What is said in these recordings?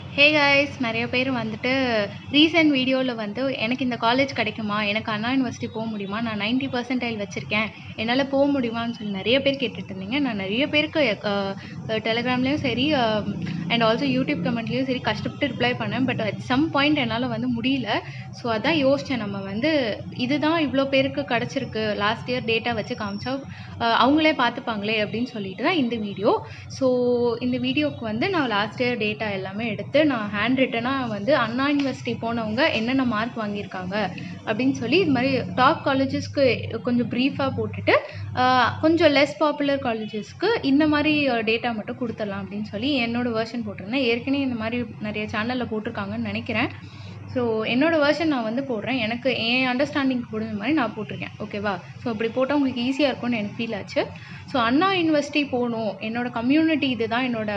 hey guys நிறைய பேர் வந்துட்டு ரீசெண்ட் வீடியோவில் வந்து எனக்கு இந்த காலேஜ் கிடைக்குமா எனக்கு அண்ணா யூனிவர்சிட்டி போக முடியுமா நான் 90% பர்சன்டைல் வச்சுருக்கேன் என்னால் போக முடியுமான்னு சொல்லி நிறைய பேர் கேட்டுட்டு இருந்தீங்க நான் நிறைய பேருக்கு டெலிகிராம்லேயும் சரி அண்ட் ஆல்சோ யூடியூப் கமெண்ட்லேயும் சரி கஷ்டப்பட்டு ரிப்ளை பண்ணேன் பட் அட் சம் பாயிண்ட் என்னால் வந்து முடியல ஸோ அதான் யோசித்தேன் நம்ம வந்து இதுதான் இவ்வளோ பேருக்கு கிடச்சிருக்கு லாஸ்ட் இயர் டேட்டா வச்சு காமிச்சா அஹ், அவங்களே பார்த்துப்பாங்களே அப்படின்னு சொல்லிட்டு தான் இந்த வீடியோ ஸோ இந்த வீடியோக்கு வந்து நான் லாஸ்ட் இயர் டேட்டா எல்லாமே எடுத்து நான் ஹேண்ட் ரிட்டனாக வந்து அண்ணா யூனிவர்சிட்டி போனவங்க என்னென்ன மார்க் வாங்கியிருக்காங்க அப்படின்னு சொல்லி இது மாதிரி டாப் காலேஜஸ்க்கு கொஞ்சம் ப்ரீஃபாக போட்டுட்டு ஆஹ், கொஞ்சம் லெஸ் பாப்புலர் காலேஜஸ்க்கு இந்த மாதிரி டேட்டா மட்டும் கொடுத்துடலாம் அப்படின்னு சொல்லி என்னோட வேர்ஷன் போட்டிருந்தேன் ஏற்கனவே இந்த மாதிரி நிறைய சேனலில் போட்டிருக்காங்கன்னு நினைக்கிறேன் ஸோ என்னோட வேர்ஷன் நான் வந்து போடுறேன் எனக்கு என் அண்டர்ஸ்டாண்டிங் புரிஞ்ச மாதிரி நான் போட்டிருக்கேன் ஓகேவா ஸோ இப்படி போட்டால் உங்களுக்கு ஈஸியாக இருக்கும்னு எனக்கு ஃபீல் ஆச்சு ஸோ அண்ணா யூனிவர்சிட்டி போகணும் என்னோட கம்யூனிட்டி இதுதான் என்னோட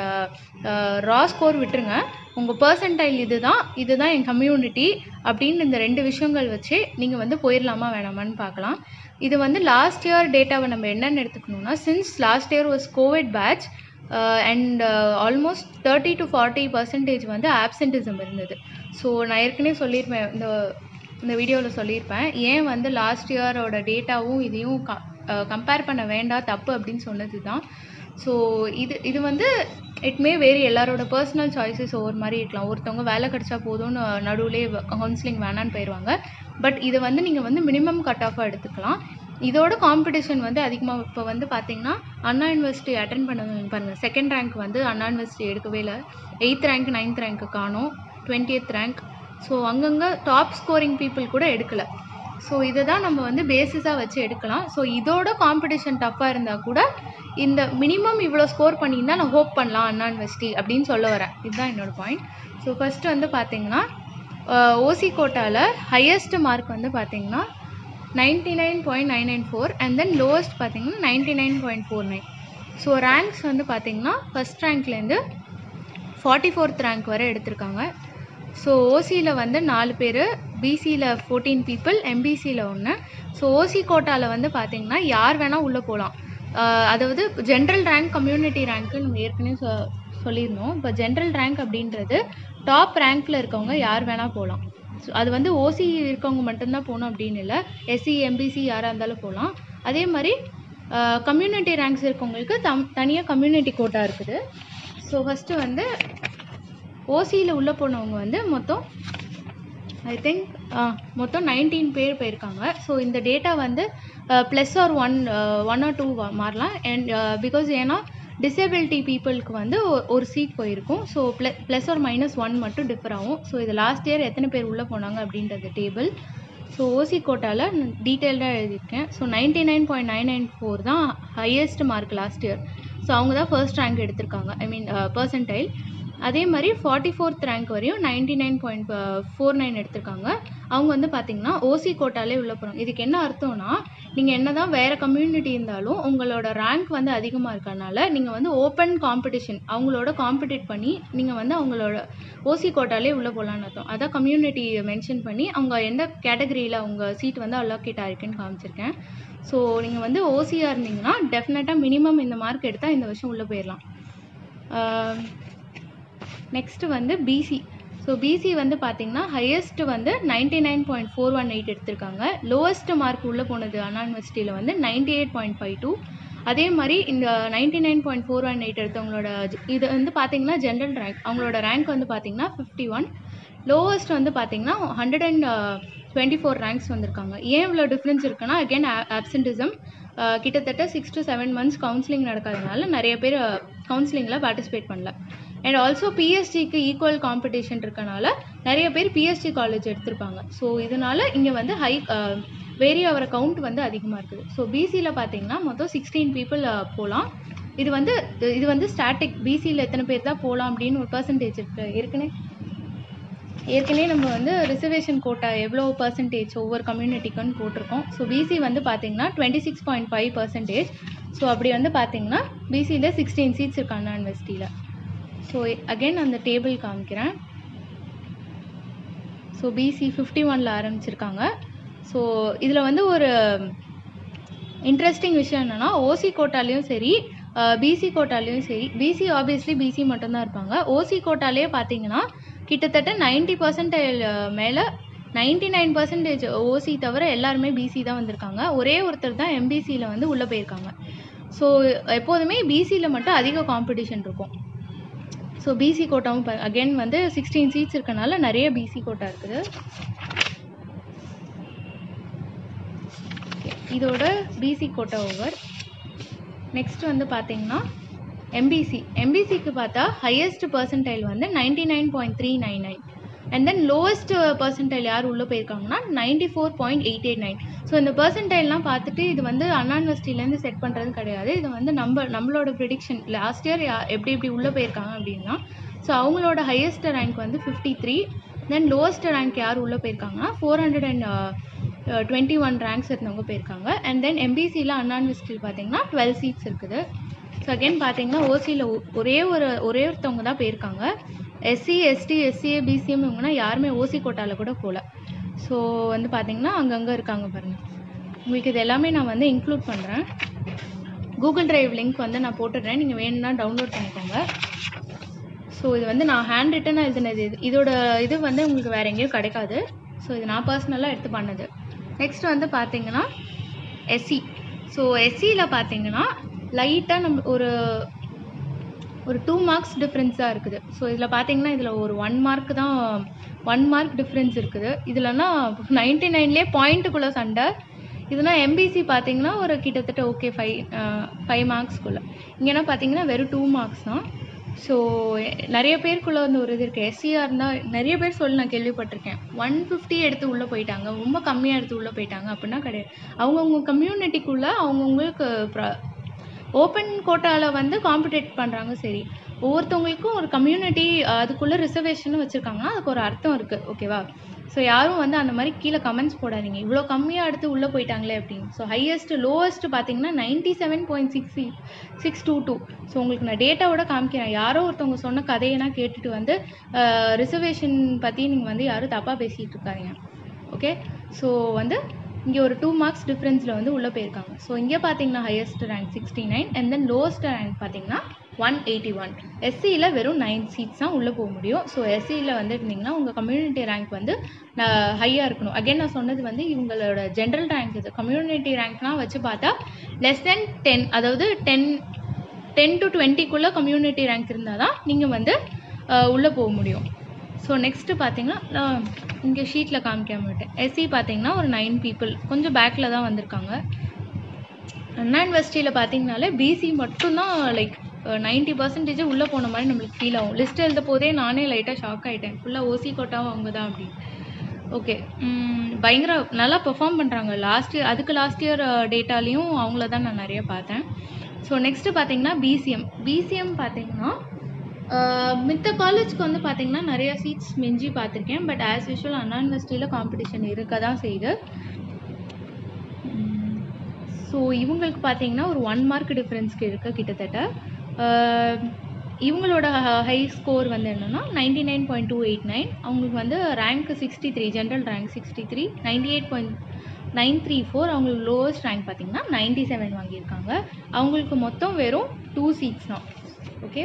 ரா ஸ்கோர் விட்டுருங்க உங்கள் பர்சன்டைல் இதுதான் இதுதான் என் கம்யூனிட்டி அப்படின்னு இந்த ரெண்டு விஷயங்கள் வச்சு நீங்கள் வந்து போயிடலாமா வேணாமான்னு பார்க்கலாம் இது வந்து லாஸ்ட் இயர் டேட்டாவை நம்ம என்னென்னு எடுத்துக்கணும்னா since last year was COVID batch and almost thirty to forty percentage வந்து ஆப்சென்டிசம் இருந்தது ஸோ நான் ஏற்கனவே சொல்லியிருப்பேன் இந்த இந்த வீடியோவில் சொல்லியிருப்பேன் ஏன் வந்து லாஸ்ட் இயரோட டேட்டாவும் இதையும் க கம்பேர் பண்ண வேண்டாம் தப்பு அப்படின்னு சொன்னது தான் ஸோ இது இது வந்து இட் மே வேறு எல்லாரோட பர்சனல் சாய்ஸஸ் ஒவ்வொரு மாதிரி இருக்கலாம் ஒருத்தவங்க வேலை கிடைச்சா போதும்னு நடுவுலே கவுன்சிலிங் வேணான்னு போயிடுவாங்க பட் இதை வந்து நீங்கள் வந்து மினிமம் கட் ஆஃபாக எடுத்துக்கலாம் இதோட காம்படிஷன் வந்து அதிகமாக இப்போ வந்து பார்த்தீங்கன்னா அண்ணா யூனிவர்சிட்டி அட்டன் பண்ணவங்க பாருங்கள் செகண்ட் ரேங்க் வந்து அண்ணா யூனிவர்சிட்டி எடுக்கவே இல்லை எயித் ரேங்க் நைன்த் ரேங்க்கு காணும் டுவெண்ட்டியத் ரேங்க் ஸோ அங்கங்கே டாப் ஸ்கோரிங் பீப்புள் கூட எடுக்கலை ஸோ இதை தான் நம்ம வந்து பேசிஸாக வச்சு எடுக்கலாம் ஸோ இதோட காம்படிஷன் டஃப்பாக இருந்தால் கூட இந்த மினிமம் இவ்வளோ ஸ்கோர் பண்ணியிருந்தா நான் ஹோப் பண்ணலாம் அண்ணா யூனிவர்சிட்டி அப்படின்னு சொல்ல வரேன் இதுதான் என்னோட பாயிண்ட் ஸோ ஃபஸ்ட்டு வந்து பார்த்தீங்கன்னா ஓசி கோட்டாவில் ஹையஸ்ட் மார்க் வந்து பார்த்தீங்கன்னா ninety nine point nine nine four and then lowest பார்த்தீங்கன்னா ninety nine point four nine so ranks வந்து பார்த்தீங்கன்னா ஃபஸ்ட் ரேங்க்லேருந்து ஃபார்ட்டி ஃபோர்த் ரேங்க் வரை எடுத்திருக்காங்க ஸோ ஓசியில் வந்து நாலு பேர் பிசியில் ஃபோர்டீன் பீப்புள் எம்பிசியில் ஒன்று ஸோ ஓசி கோட்டாவில் வந்து பார்த்தீங்கன்னா யார் வேணால் உள்ளே போகலாம் அதாவது ஜென்ரல் ரேங்க் கம்யூனிட்டி ரேங்க்கு நம்ம ஏற்கனவே சொ சொல்லியிருந்தோம் இப்போ ஜென்ரல் ரேங்க் அப்படின்றது டாப் ரேங்க்கில் இருக்கவங்க யார் வேணால் போகலாம் ஸோ அது வந்து ஓசி இருக்கவங்க மட்டும்தான் போகணும் அப்படின்னு இல்லை எஸ்சி எம்பிசி யாராக இருந்தாலும் போகலாம் அதே மாதிரி கம்யூனிட்டி ரேங்க்ஸ் இருக்கவங்களுக்கு தம் தனியாக கம்யூனிட்டி கோட்டா இருக்குது ஸோ ஃபஸ்ட்டு வந்து ஓசியில் உள்ளே போனவங்க வந்து மொத்தம் ஐ திங்க் மொத்தம் நைன்டீன் பேர் போயிருக்காங்க ஸோ இந்த டேட்டா வந்து plus or one one or two மாறலாம் அண்ட் பிகாஸ் ஏன்னா டிசேபிலிட்டி பீப்புளுக்கு வந்து ஒ- ஒரு சீட் போயிருக்கும் ஸோ ப்ள ப்ளஸ் ஆர் மைனஸ் ஒன் மட்டும் டிஃபர் ஆகும் ஸோ இது லாஸ்ட் இயர் எத்தனை பேர் உள்ளே போனாங்க அப்படின்றது டேபிள் ஸோ ஓசி கோட்டாவில் டீட்டெயில்டாக எழுதியிருக்கேன் so ninety nine point nine nine four தான் highest mark last year so அவங்க தான் ஃபர்ஸ்ட் ரேங்க் எடுத்திருக்காங்க ஐ மீன் பர்சன்டைல் அதே மாதிரி ஃபார்ட்டி ஃபோர்த் ரேங்க் வரையும் ninety nine point four nine எடுத்திருக்காங்க அவங்க வந்து பார்த்தீங்கன்னா ஓசி கோட்டாலே உள்ள போகிறாங்க இதுக்கு என்ன அர்த்தம்னா நீங்கள் என்ன தான் வேறு கம்யூனிட்டி இருந்தாலும் உங்களோட ரேங்க் வந்து அதிகமாக இருக்கறனால நீங்கள் வந்து ஓப்பன் காம்படிஷன் அவங்களோட காம்படிட் பண்ணி நீங்கள் வந்து அவங்களோட ஓசி கோட்டாலே உள்ளே போகலான்னு அர்த்தம் அதான் கம்யூனிட்டி மென்ஷன் பண்ணி அவங்க எந்த கேட்டகரியில் அவங்க சீட் வந்து அலோகேட் ஆயிருக்குன்னு காமிச்சிருக்கேன் ஸோ நீங்கள் வந்து ஓசியாக இருந்தீங்கன்னா டெஃபினட்டாக மினிமம் இந்த மார்க் எடுத்தால் இந்த வருஷம் உள்ளே போயிடலாம் நெக்ஸ்ட்டு வந்து பிசி ஸோ பிசி வந்து பார்த்தீங்கன்னா ஹையஸ்ட் வந்து ninety nine point four one eight எடுத்திருக்காங்க லோவஸ்ட் மார்க் உள்ளே போனது அண்ணா யூனிவர்சிட்டியில் வந்து ninety eight point five two அதே மாதிரி இந்த ninety nine point four one eight எடுத்தவங்களோட ஜ- இது வந்து பார்த்தீங்கன்னா ஜென்ரல் ரேங்க் அவங்களோட ரேங்க் வந்து பார்த்தீங்கன்னா ஃபிஃப்டி ஒன் லோவஸ்ட் வந்து பார்த்தீங்கன்னா hundred and twenty four ranks வந்திருக்காங்க ஏன் இவ்வளோ டிஃப்ரென்ஸ் இருக்குன்னா அகேன் ஆப்சென்டிசம் கிட்டத்தட்ட six to seven months counselling நடக்காதனால நிறைய பேர் கவுன்சிலிங்கில் பார்ட்டிசிபேட் பண்ணல அண்ட் ஆல்சோ பிஎஸ்டிக்கு ஈக்குவல் காம்படிஷன் இருக்கனால நிறைய பேர் பிஎஸ்டி காலேஜ் எடுத்திருப்பாங்க ஸோ இதனால இங்கே வந்து ஹை வேரி ஆகிற கவுண்ட் வந்து அதிகமாக இருக்குது ஸோ பிசியில் பார்த்தீங்கன்னா மொத்தம் சிக்ஸ்டீன் பீப்புள் போகலாம் இது வந்து இது வந்து ஸ்டாட்டிக் பிசியில் எத்தனை பேர் தான் போகலாம் அப்படின்னு ஒரு பர்சன்டேஜ் இருக்கு ஏற்கனவே ஏற்கனவே நம்ம வந்து ரிசர்வேஷன் கோட்டா எவ்வளோ பர்சன்டேஜ் ஒவ்வொரு கம்யூனிட்டிக்குன்னு போட்டிருக்கோம் ஸோ பிசி வந்து பார்த்தீங்கன்னா twenty six point five percentage so அப்படி வந்து பார்த்தீங்கன்னா பிசியில் சிக்ஸ்டீன் சீட்ஸ் இருக்கு அண்ணா யூனிவர்சிட்டியில் ஸோ அகைன் அந்த டேபிள் காமிக்கிறேன் ஸோ பிசி ஃபிஃப்டி ஒனில் ஆரம்பிச்சிருக்காங்க ஸோ இதில் வந்து ஒரு இன்ட்ரெஸ்டிங் விஷயம் என்னென்னா ஓசி கோட்டாலையும் சரி பிசி கோட்டாலையும் சரி பிசி ஆப்வியஸ்லி பிசி மட்டும்தான் இருப்பாங்க ஓசி கோட்டாலே பார்த்தீங்கன்னா கிட்டத்தட்ட நைன்டி பர்சன்டேஜ் மேலே நைன்டி நைன் பர்சன்டேஜ் ஓசி தவிர எல்லாருமே பிசி தான் வந்திருக்காங்க ஒரே ஒருத்தர் தான் எம்பிசியில் வந்து உள்ளே போயிருக்காங்க ஸோ எப்போதுமே பிசியில் மட்டும் அதிக காம்படிஷன் இருக்கும் ஸோ பிசி கோட்டாவும் அகைன் வந்து சிக்ஸ்டீன் சீட்ஸ் இருக்கனால நிறைய பிசி கோட்டா இருக்குது Okay, இதோட பிசி கோட்டா ஓவர் நெக்ஸ்ட் வந்து பார்த்தீங்கன்னா எம்பிசி எம்பிசிக்கு பார்த்தா ஹையஸ்ட் பர்சன்டைல் வந்து ninety nine point three nine nine and then lowest percentile யார் உள்ளே போயிருக்காங்கன்னா ninety four point eight eight nine so இந்த பர்சன்டைல்லாம் பார்த்துட்டு இது வந்து அண்ணா யூனிவர்சிட்டிலேருந்து செட் பண்ணுறது கிடையாது இது வந்து நம்ம நம்மளோட ப்ரிடிக்ஷன் லாஸ்ட் இயர் எப்படி எப்படி உள்ளே போயிருக்காங்க அப்படின்னா ஸோ அவங்களோட ஹையஸ்ட் ரேங்க் வந்து fifty three then lowest rank யார் உள்ளே போயிருக்காங்கன்னா four hundred and twenty one ranks இருந்தவங்க போயிருக்காங்க அண்ட் தென் எம்பிசியில் அண்ணா யூனிவர்சிட்டியில் பார்த்தீங்கன்னா டுவெல் சீட்ஸ் இருக்குது ஸோ அகைன் பார்த்தீங்கன்னா ஓசியில் ஒரே ஒரு ஒரே ஒருத்தவங்க தான் போயிருக்காங்க எஸ்சி எஸ்டி எஸ்சிஏ பிசிஎம் இவங்கன்னா யாருமே ஓசி கோட்டாவில் கூட போகல ஸோ வந்து பார்த்தீங்கன்னா அங்கங்கே இருக்காங்க பாருங்கள் உங்களுக்கு இது எல்லாமே நான் வந்து இன்க்ளூட் பண்ணுறேன் கூகுள் டிரைவ் லிங்க் வந்து நான் போட்டுடுறேன் நீங்கள் வேணும்னா டவுன்லோட் பண்ணிக்கோங்க ஸோ இது வந்து நான் ஹேண்ட் ரிட்டனாக எழுதினது இது இதோட இது வந்து உங்களுக்கு வேறு எங்கேயும் கிடைக்காது ஸோ இது நான் பர்சனலாக எடுத்து பண்ணது நெக்ஸ்ட் வந்து பார்த்தீங்கன்னா எஸ்சி ஸோ எஸ்சியில் பார்த்தீங்கன்னா லைட்டாக நம்ம ஒரு ஒரு டூ மார்க்ஸ் டிஃப்ரென்ஸாக இருக்குது ஸோ இதில் பார்த்தீங்கன்னா இதில் ஒரு ஒன் மார்க் தான் ஒன் மார்க் டிஃப்ரென்ஸ் இருக்குது இதுலனா நைன்டி நைன்லேயே பாயிண்ட்டுக்குள்ளே சண்டை இதுனா எம்பிசி பார்த்தீங்கன்னா ஒரு கிட்டத்தட்ட ஓகே ஃபைவ் ஃபைவ் மார்க்ஸ்க்குள்ளே இங்கேனா பார்த்தீங்கன்னா வெறும் டூ மார்க்ஸ் தான் ஸோ நிறைய பேருக்குள்ளே வந்து ஒரு இது இருக்குது எஸ்சியாக இருந்தால் நிறைய பேர் சொல்லி நான் கேள்விப்பட்டிருக்கேன் ஒன் ஃபிஃப்டி எடுத்து உள்ளே போயிட்டாங்க ரொம்ப கம்மியாக எடுத்து உள்ளே போயிட்டாங்க அப்படின்னா கிடையாது அவங்கவுங்க கம்யூனிட்டிக்குள்ளே அவங்கவுங்களுக்கு ஓப்பன் கோட்டாவில் வந்து காம்படேட் பண்ணுறாங்க சரி ஒவ்வொருத்தவங்களுக்கும் ஒரு கம்யூனிட்டி அதுக்குள்ளே ரிசர்வேஷனும் வச்சுருக்காங்கன்னா அதுக்கு ஒரு அர்த்தம் இருக்குது ஓகேவா ஸோ யாரும் வந்து அந்த மாதிரி கீழே கமெண்ட்ஸ் போடாதீங்க இவ்வளோ கம்மியாக எடுத்து உள்ளே போயிட்டாங்களே அப்படின்னு ஸோ ஹையஸ்ட் லோவஸ்ட் பார்த்தீங்கன்னா ninety seven point six six two two so உங்களுக்கு நான் டேட்டாவோட காமிக்கிறேன் யாரோ ஒருத்தவங்க சொன்ன கதையெல்லாம் கேட்டுட்டு வந்து ரிசர்வேஷன் பற்றி நீங்கள் வந்து யாரும் தப்பாக பேசிகிட்டு இருக்காதீங்க ஓகே ஸோ வந்து இங்கே ஒரு டூ மார்க்ஸ் டிஃப்ரென்ஸில் வந்து உள்ளே போயிருக்காங்க ஸோ இங்கே பார்த்தீங்கன்னா highest rank sixty nine and then lowest rank பார்த்தீங்கன்னா ஒன் எயிட்டி ஒன் எஸ்சியில் வெறும் நைன் சீட்ஸ் தான் உள்ளே போக முடியும் ஸோ எஸ்சியில் வந்து இருந்தீங்கன்னா உங்கள் கம்யூனிட்டி ரேங்க் வந்து ஹையாக இருக்கணும் அகைன் நான் சொன்னது வந்து இவங்களோட ஜென்ரல் ரேங்க் இது கம்யூனிட்டி ரேங்க்லாம் வச்சு பார்த்தா லெஸ் தென் டென் அதாவது டென் டென் டு டுவெண்ட்டிக்குள்ளே கம்யூனிட்டி ரேங்க் இருந்தால் தான் நீங்கள் வந்து உள்ளே போக முடியும் ஸோ நெக்ஸ்ட்டு பார்த்தீங்கன்னா நான் இங்கே ஷீட்டில் காமிக்காம விட்டேன் எஸ்சி பார்த்தீங்கன்னா ஒரு நைன் பீப்புள் கொஞ்சம் பேக்கில் தான் வந்திருக்காங்க அண்ணா யூனிவர்சிட்டியில் பார்த்தீங்கனாலே பிசி மட்டும்தான் லைக் நைன்ட்டி பர்சன்டேஜ் உள்ளே போன மாதிரி நம்மளுக்கு ஃபீல் ஆகும் லிஸ்ட் எழுத போதே நானே லைட்டாக ஷாக் ஆகிட்டேன் ஃபுல்லாக ஓசி கோட்டாவும் அவங்க தான் அப்படின்னு ஓகே பயங்கர நல்லா பெர்ஃபார்ம் பண்ணுறாங்க லாஸ்ட் இயர் அதுக்கு லாஸ்ட் இயர் டேட்டாலையும் அவங்கள தான் நான் நிறைய பார்த்தேன் ஸோ நெக்ஸ்ட்டு பார்த்தீங்கன்னா பிசிஎம் பிசிஎம் பார்த்தீங்கன்னா மித்த காலேஜ்க்கு வந்து பார்த்தீங்கன்னா நிறைய சீட்ஸ் மிஞ்சி பார்த்துருக்கேன் பட் ஆஸ் யூஷுவல் அண்ணா யூனிவர்சிட்டியில் காம்படிஷன் இருக்க தான் செய்யுது ஸோ இவங்களுக்கு பார்த்தீங்கன்னா ஒரு ஒன் மார்க் டிஃப்ரென்ஸ்க்கு இருக்கு கிட்டத்தட்ட இவங்களோட ஹை ஸ்கோர் வந்து என்னென்னா ninety nine point two eight nine அவங்களுக்கு வந்து rank sixty three general rank sixty three ninety eight point nine three four அவங்களுக்கு லோவஸ்ட் ரேங்க் பார்த்தீங்கன்னா நைன்டி செவன் வாங்கியிருக்காங்க அவங்களுக்கு மொத்தம் வெறும் டூ சீட்ஸ் தான் ஓகே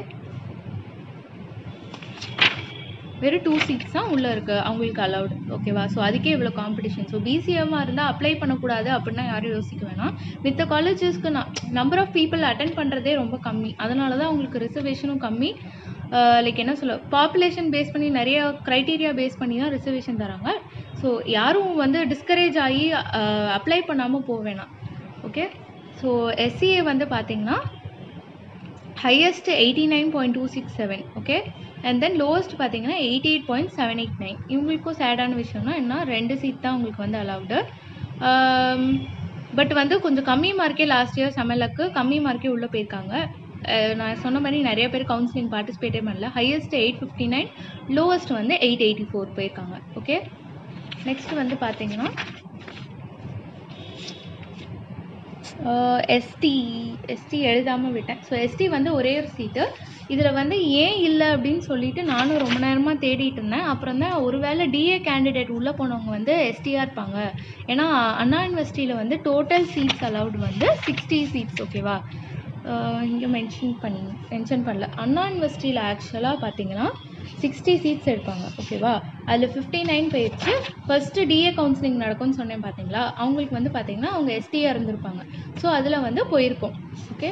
வெறும் டூ சீட்ஸ் தான் உள்ளே இருக்குது அவங்களுக்கு அலவுட் ஓகேவா ஸோ அதுக்கே இவ்வளோ காம்படிஷன் ஸோ பிசிஎம்மாக இருந்தால் அப்ளை பண்ணக்கூடாது அப்படின்னா யாரும் யோசிக்க வேணாம் மித்த காலேஜஸ்க்கு நான் நம்பர் ஆஃப் பீப்புள் அட்டன் பண்ணுறதே ரொம்ப கம்மி அதனால தான் அவங்களுக்கு ரிசர்வேஷனும் கம்மி லைக் என்ன சொல்ல பாப்புலேஷன் பேஸ் பண்ணி நிறைய க்ரைட்டீரியா பேஸ் பண்ணி தான் ரிசர்வேஷன் தராங்க ஸோ யாரும் வந்து டிஸ்கரேஜ் ஆகி அப்ளை பண்ணாமல் போக வேணாம் ஓகே ஸோ எஸ்சிஏ வந்து பார்த்தீங்கன்னா highest eighty nine point two six seven okay and then lowest பார்த்தீங்கன்னா eighty eight point seven eight nine இவங்களுக்கும் சேடான விஷயம்னா என்ன ரெண்டு சீட் தான் உங்களுக்கு வந்து அலவுடு பட் வந்து கொஞ்சம் கம்மி மார்க்கே லாஸ்ட் இயர் சமையலுக்கு கம்மி மார்க்கே உள்ளே போயிருக்காங்க நான் சொன்ன மாதிரி நிறைய பேர் கவுன்சிலிங் பார்ட்டிசிபேட்டே பண்ணல highest eight fifty nine lowest வந்து எயிட் எயிட்டி ஃபோர் போயிருக்காங்க ஓகே நெக்ஸ்ட் வந்து பார்த்தீங்கன்னா எஸ்டி எஸ்டி எழுதாமல் விட்டேன் ஸோ எஸ்டி வந்து ஒரே ஒரு சீட்டு இதில் வந்து ஏன் இல்லை அப்படின்னு சொல்லிட்டு நானும் ரொம்ப நேரமாக தேடிட்டு இருந்தேன் அப்புறம் தான் ஒருவேளை டிஏ கேண்டிடேட் உள்ளே போனவங்க வந்து எஸ்டியாக இருப்பாங்க ஏன்னா அண்ணா யூனிவர்சிட்டியில் வந்து டோட்டல் சீட்ஸ் அலவுட் வந்து சிக்ஸ்டி சீட்ஸ் ஓகேவா இங்கே மென்ஷன் பண்ணி மென்ஷன் பண்ணல அண்ணா யூனிவர்சிட்டியில் ஆக்சுவலாக பார்த்தீங்கன்னா சிக்ஸ்டி சீட்ஸ் எடுப்பாங்க ஓகேவா அதில் ஃபிஃப்டி நைன் போயிடுச்சு ஃபஸ்ட்டு டிஏ கவுன்சிலிங் நடக்கும்னு சொன்னேன் பார்த்தீங்களா அவங்களுக்கு வந்து பார்த்தீங்கன்னா அவங்க எஸ்டியாக இருந்திருப்பாங்க ஸோ அதில் வந்து போயிருக்கோம் ஓகே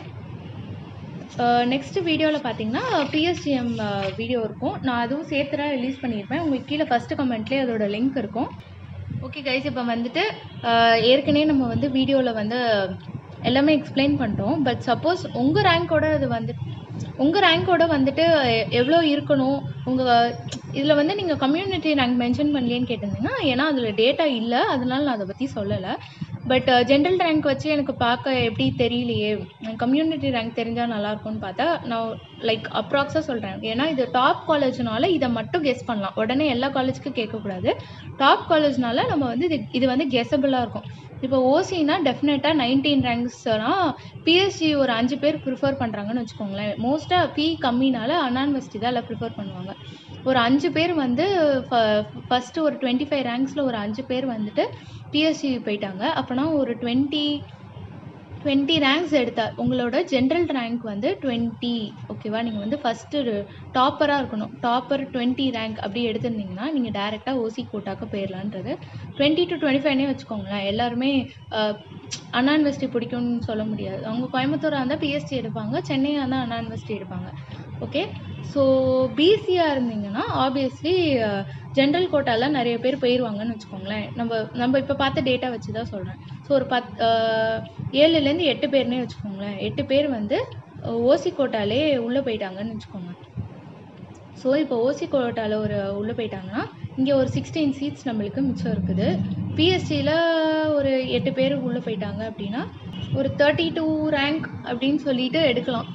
நெக்ஸ்ட் வீடியோவில் பார்த்தீங்கன்னா பிஎஸ்டிஎம் வீடியோ இருக்கும் நான் அதுவும் சேர்த்து தான் ரிலீஸ் பண்ணியிருப்பேன் உங்களுக்கு கீழே ஃபஸ்ட்டு கமெண்ட்லேயே அதோட லிங்க் இருக்கும் ஓகே கைஸ் இப்போ வந்துட்டு அஹ், ஏற்கனவே நம்ம வந்து வீடியோவில் வந்து எல்லாமே எக்ஸ்பிளைன் பண்ணிட்டோம் பட் சப்போஸ் உங்கள் ரேங்க்கோட அது வந்து உங்கள் ரேங்க்கோட வந்துட்டு எ- எவ்வளோ இருக்கணும் உங்கள் இதில் வந்து நீங்கள் கம்யூனிட்டி ரேங்க் மென்ஷன் பண்ணலையேன்னு கேட்டிருந்தீங்கன்னா ஏன்னா அதில் டேட்டா இல்லை அதனால நான் அதை பற்றி சொல்லலை பட் ஜென்ரல் ரேங்க் வச்சு எனக்கு பார்க்க எப்படி தெரியலையே கம்யூனிட்டி ரேங்க் தெரிஞ்சால் நல்லாயிருக்கும்னு பார்த்தா நான் லைக் அப்ராக்ஸாக சொல்கிறேன் ஏன்னா இது டாப் காலேஜ்னால இதை மட்டும் கெஸ் பண்ணலாம் உடனே எல்லா காலேஜுக்கும் கேட்கக்கூடாது டாப் காலேஜ்னால நம்ம வந்து இது இது வந்து கெஸபிளாக இருக்கும் இப்போ ஓசினா டெஃபினட்டாக நைன்டீன் ரேங்க்ஸ்னா பிஎஸ்சி ஒரு அஞ்சு பேர் ப்ரிஃபர் பண்ணுறாங்கன்னு வச்சுக்கோங்களேன் மோஸ்ட்டாக ஃபீ கம்மினால அண்ணா யூனிவர்சிட்டி தான் எல்லாம் ப்ரிஃபர் பண்ணுவாங்க ஒரு அஞ்சு பேர் வந்து ஃபஸ்ட்டு ஒரு டுவெண்ட்டி ஃபைவ் ரேங்க்ஸில் ஒரு அஞ்சு பேர் வந்துட்டு பிஎஸ்சி போயிட்டாங்க அப்போனா ஒரு டுவெண்ட்டி டுவெண்ட்டி ரேங்க்ஸ் எடுத்தா உங்களோட ஜென்ரல் ரேங்க் வந்து டுவெண்ட்டி ஓகேவா நீங்கள் வந்து ஃபஸ்ட்டு டாப்பராக இருக்கணும் டாப்பர் டுவெண்ட்டி ரேங்க் அப்படி எடுத்திருந்தீங்கன்னா நீங்கள் டேரெக்டாக ஓசி கோட்டாக்கு போயிடலான்றது டுவெண்ட்டி டு டுவெண்ட்டி ஃபைவ்னே வச்சுக்கோங்களேன் எல்லாருமே அஹ், அண்ணா யூனிவர்சிட்டி பிடிக்கும்னு சொல்ல முடியாது அவங்க கோயம்புத்தூராக இருந்தால் பிஎஸ்டி எடுப்பாங்க சென்னையாக இருந்தால் அண்ணா யூனிவர்சிட்டி எடுப்பாங்க ஓகே ஸோ பிசியாக இருந்தீங்கன்னா ஆப்வியஸ்லி ஜென்ரல் கோட்டாவில் நிறைய பேர் போயிடுவாங்கன்னு வச்சுக்கோங்களேன் நம்ம நம்ம இப்போ பார்த்த டேட்டா வச்சு தான் சொல்கிறேன் ஸோ ஒரு பத் அஹ், ஏழுலேருந்து எட்டு பேர்னே வச்சுக்கோங்களேன் எட்டு பேர் வந்து ஓசி கோட்டாலே உள்ளே போயிட்டாங்கன்னு வச்சுக்கோங்க ஸோ இப்போ ஓசி கோட்டாவில் ஒரு உள்ளே போயிட்டாங்கன்னா இங்கே ஒரு சிக்ஸ்டீன் சீட்ஸ் நம்மளுக்கு மிச்சம் இருக்குது பிஎஸ்சியில் ஒரு எட்டு பேர் உள்ளே போயிட்டாங்க அப்படின்னா ஒரு தேர்ட்டி டூ ரேங்க் அப்படின்னு சொல்லிட்டு எடுக்கலாம்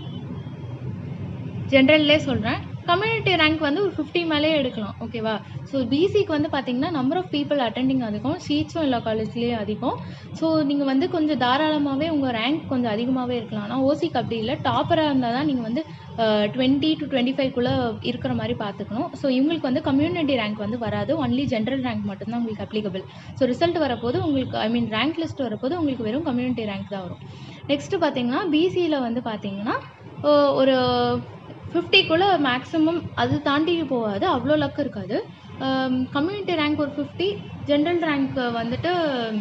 ஜென்ரல்லே சொல்கிறேன் கம்யூனிட்டி ரேங்க் வந்து ஒரு ஃபிஃப்டி மேலே எடுக்கலாம் ஓகேவா ஸோ பிசிக்கு வந்து பார்த்தீங்கன்னா நம்பர் ஆஃப் பீப்புள் அட்டெண்டிங் அதிகம் சீட்ஸும் எல்லா காலேஜ்லேயும் அதிகம் ஸோ நீங்கள் வந்து கொஞ்சம் தாராளமாகவே உங்கள் ரேங்க் கொஞ்சம் அதிகமாகவே இருக்கலாம் ஆனால் ஓசிக்கு அப்படி இல்லை டாப்பராக இருந்தால் தான் நீங்கள் வந்து டுவெண்ட்டி டு டுவெண்ட்டி ஃபைவ்க்குள்ளே இருக்கிற மாதிரி பார்த்துக்கணும் ஸோ இவங்களுக்கு வந்து கம்யூனிட்டி ரேங்க் வந்து வராது ஒன்லி ஜென்ரல் ரேங்க் மட்டும்தான் உங்களுக்கு அப்ளிகபிள் ஸோ ரிசல்ட் வரப்போது உங்களுக்கு ஐ மீன் ரேங்க் லிஸ்ட் வரப்போது உங்களுக்கு வெறும் கம்யூனிட்டி ரேங்க் தான் வரும் நெக்ஸ்ட்டு பார்த்தீங்கன்னா பிசியில் வந்து பார்த்தீங்கன்னா அஹ் ஒரு ஃபிஃப்டிக்குள்ளே மேக்ஸிமம் அது தாண்டி போகாது அவ்வளோ லக் இருக்காது கம்யூனிட்டி ரேங்க் ஒரு ஃபிஃப்டி ஜென்ரல் ரேங்க் வந்துட்டு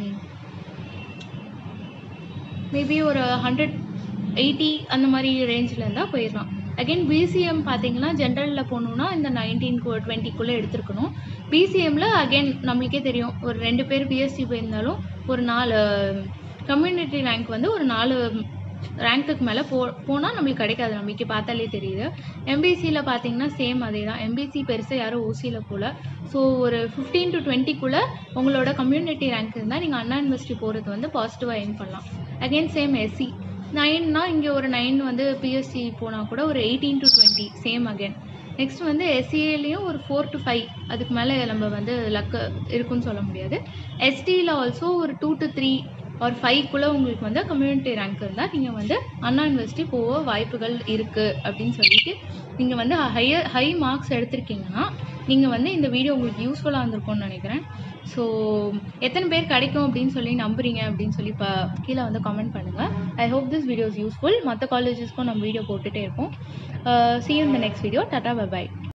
மேபி ஒரு ஹண்ட்ரட் எயிட்டி அந்த மாதிரி ரேஞ்சில் இருந்தால் போயிடலாம் அகைன் பிசிஎம் பார்த்தீங்கன்னா ஜென்ரலில் போகணுன்னா இந்த நைன்டீன் டுவெண்ட்டிக்குள்ளே எடுத்துருக்கணும் பிசிஎம்மில் அகைன் நம்மளுக்கே தெரியும் ஒரு ரெண்டு பேர் பிஎஸ்சி போயிருந்தாலும் ஒரு நாலு கம்யூனிட்டி ரேங்க் வந்து ஒரு நாலு ரேங்க்குக்கு மேலே போ போனால் நம்மளுக்கு கிடைக்காது நம்மளுக்கு பார்த்தாலே தெரியுது எம்பிசியில் பார்த்தீங்கன்னா சேம் அதே தான் எம்பிசி பெருசாக யாரும் ஓசியில் போகல ஸோ ஒரு ஃபிஃப்டீன் டு டுவெண்ட்டிக்குள்ளே உங்களோட கம்யூனிட்டி ரேங்க் இருந்தால் நீங்கள் அண்ணா யூனிவர்சிட்டி போகிறது வந்து பாசிட்டிவாக எயின் பண்ணலாம் அகைன் சேம் எஸ்சி நைன்னா இங்கே ஒரு நைன் வந்து பிஎஸ்சி போனால் கூட ஒரு eighteen to twenty same again next வந்து எஸ்சிஏலையும் ஒரு ஃபோர் டு ஃபைவ் அதுக்கு மேலே நம்ம வந்து லக்கு இருக்குன்னு சொல்ல முடியாது எஸ்டியில் ஆல்சோ ஒரு டூ டு த்ரீ ஒரு ஃபைவ்க்குள்ளே உங்களுக்கு வந்து கம்யூனிட்டி ரேங்க் இருந்தால் நீங்கள் வந்து அண்ணா யூனிவர்சிட்டி போக வாய்ப்புகள் இருக்குது அப்படின்னு சொல்லிட்டு நீங்கள் வந்து ஹையர் ஹை மார்க்ஸ் எடுத்திருக்கீங்கன்னா நீங்கள் வந்து இந்த வீடியோ உங்களுக்கு யூஸ்ஃபுல்லாக இருந்திருக்கும்னு நினைக்கிறேன் ஸோ எத்தனை பேர் கிடைக்கும் அப்படின்னு சொல்லி நம்புறீங்க அப்படின்னு சொல்லி இப்போ கீழே வந்து கமெண்ட் பண்ணுங்கள் I hope this videos useful மற்ற காலேஜஸ்க்கும் நம்ம வீடியோ போட்டுகிட்டே இருப்போம் சி யூ இந்த நெக்ஸ்ட் வீடியோ டாட்டா பை